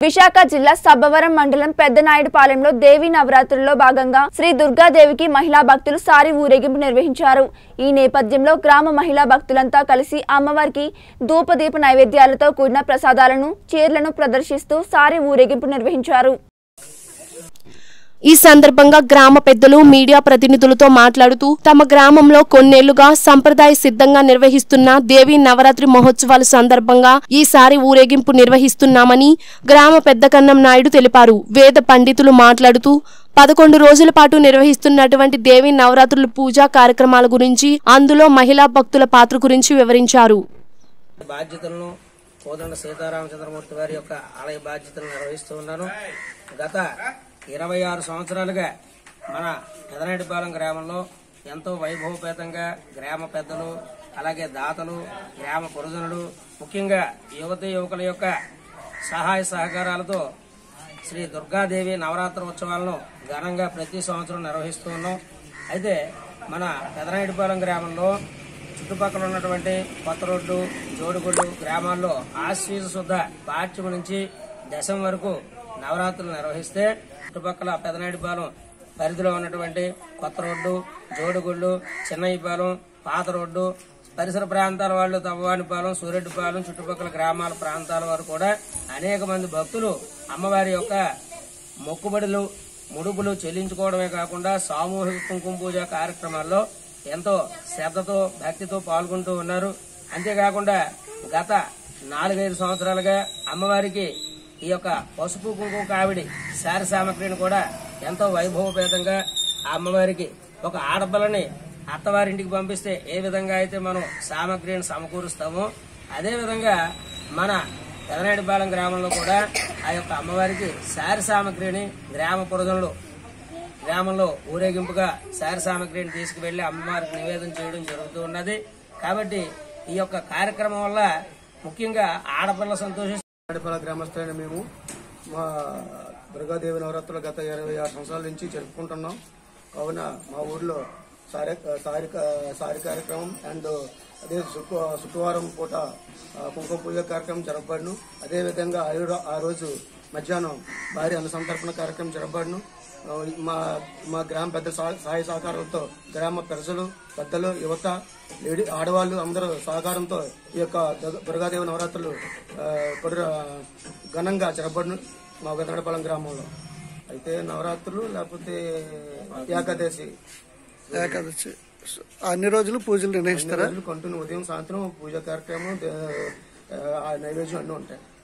విశాఖ జిల్లా సబ్బవరం మండలం పెద్దనాయుడుపాలెంలో దేవీ నవరాత్రుల్లో భాగంగా శ్రీ దుర్గాదేవికి మహిళా భక్తులు సారి ఊరేగింపు నిర్వహించారు ఈ నేపథ్యంలో గ్రామ మహిళా భక్తులంతా కలిసి అమ్మవారికి ధూపదీప నైవేద్యాలతో కూడిన ప్రసాదాలను చీరలను ప్రదర్శిస్తూ సారి ఊరేగింపు నిర్వహించారు ఈ సందర్భంగా గ్రామ పెద్దలు మీడియా ప్రతినిధులతో మాట్లాడుతూ తమ గ్రామంలో కొన్నేళ్లుగా సంప్రదాయ సిద్ధంగా నిర్వహిస్తున్న దేవీ నవరాత్రి మహోత్సవాల సందర్భంగా ఈసారి ఊరేగింపు నిర్వహిస్తున్నామని గ్రామ పెద్ద కన్నం నాయుడు తెలిపారు వేద పండితులు మాట్లాడుతూ పదకొండు రోజుల పాటు నిర్వహిస్తున్నటువంటి దేవీ నవరాత్రుల పూజా కార్యక్రమాల గురించి అందులో మహిళా భక్తుల పాత్ర గురించి వివరించారు బాధ్యతలను కోదండ సీతారామచంద్రమూర్తి వారి యొక్క ఆలయ బాధ్యతలను నిర్వహిస్తూ ఉన్నాను గత ఇరవై ఆరు సంవత్సరాలుగా మన పెదనాటిపాలెం గ్రామంలో ఎంతో వైభవపేతంగా గ్రామ పెద్దలు అలాగే దాతలు గ్రామ పురుజనులు ముఖ్యంగా యువతి యువకుల యొక్క సహాయ సహకారాలతో శ్రీ దుర్గాదేవి నవరాత్రి ఉత్సవాలను ఘనంగా ప్రతి సంవత్సరం నిర్వహిస్తూ ఉన్నాం అయితే మన పెదనాయుడిపాలెం గ్రామంలో చుట్టుపక్కల ఉన్నటువంటి కొత్త రోడ్డు జోడుగుళ్ళు గ్రామాల్లో ఆశ్వీజ శుద్ధ పాఠ్యము నుంచి దశం వరకు నవరాత్రులు నిర్వహిస్తే చుట్టుపక్కల పెదనాయుడిపాలెం పరిధిలో ఉన్నటువంటి కొత్త రోడ్డు జోడుగుళ్ళు చిన్నయ్యపాలెం పాత రోడ్డు పరిసర ప్రాంతాల వాళ్ళు తవ్వానిపాలెం సూరెడ్డిపాలెం చుట్టుపక్కల గ్రామాల ప్రాంతాల వారు కూడా అనేక మంది భక్తులు అమ్మవారి యొక్క మొక్కుబడులు ముడుపులు చెల్లించుకోవడమే కాకుండా సామూహిక కుంకుమ పూజ కార్యక్రమాల్లో ఎంతో శ్రద్ధతో భక్తితో పాల్గొంటూ ఉన్నారు అంతేకాకుండా గత నాలుగైదు సంవత్సరాలుగా అమ్మవారికి ఈ యొక్క పసుపు కుంకుమ కావిడి శార సామగ్రిని కూడా ఎంతో వైభవపేతంగా ఆ అమ్మవారికి ఒక ఆడపిల్లని అత్తవారింటికి పంపిస్తే ఏ విధంగా అయితే మనం సామగ్రిని సమకూరుస్తామో అదే విధంగా మన పెదనాయుడుపాలెం గ్రామంలో కూడా ఆ యొక్క అమ్మవారికి శారీ సామగ్రిని గ్రామ పురజనులు గ్రామంలో ఊరేగింపుగా శారీ సామగ్రిని తీసుకువెళ్లి అమ్మవారికి నివేదన చేయడం జరుగుతూ ఉన్నది కాబట్టి ఈ యొక్క కార్యక్రమం వల్ల ముఖ్యంగా ఆడపిల్ల సంతోషి నడిపల గ్రామస్తులైన మేము మా దుర్గాదేవి నవరాత్రులు గత ఇరవై ఆరు సంవత్సరాల నుంచి జరుపుకుంటున్నాం కావున మా ఊర్లో సారి సారి సారి కార్యక్రమం అండ్ అదే శుక్ర శుక్రవారం పూట ఆ, కుంకుమ పూజ కార్యక్రమం జరపబడును అదేవిధంగా ఆ రో- ఆ రోజు మధ్యాహ్నం భారీ అనుసంతర్పణ కార్యక్రమం జరపబడును ఆ, మా మా గ్రామ పెద్ద సహ- సహాయ సహకారాలతో గ్రామ ప్రజలు పెద్దలు యువత లేడీ ఆడవాళ్ళు అందరూ సహకారంతో ఈ యొక్క దుర్గ- దుర్గాదేవి నవరాత్రులు ఆ, కొద్దిగా ఘనంగా జరపబడును మా గదనడపాలెం గ్రామంలో అయితే నవరాత్రులు లేకపోతే ఏకాదశి ఏకాదశి అన్ని రోజులు పూజలు నిర్వహిస్తారా రోజులు కంటిన్యూ ఉదయం సాయంత్రం పూజా కార్యక్రమం దే- ఆ, నైవేద్యం అన్నీ ఉంటాయి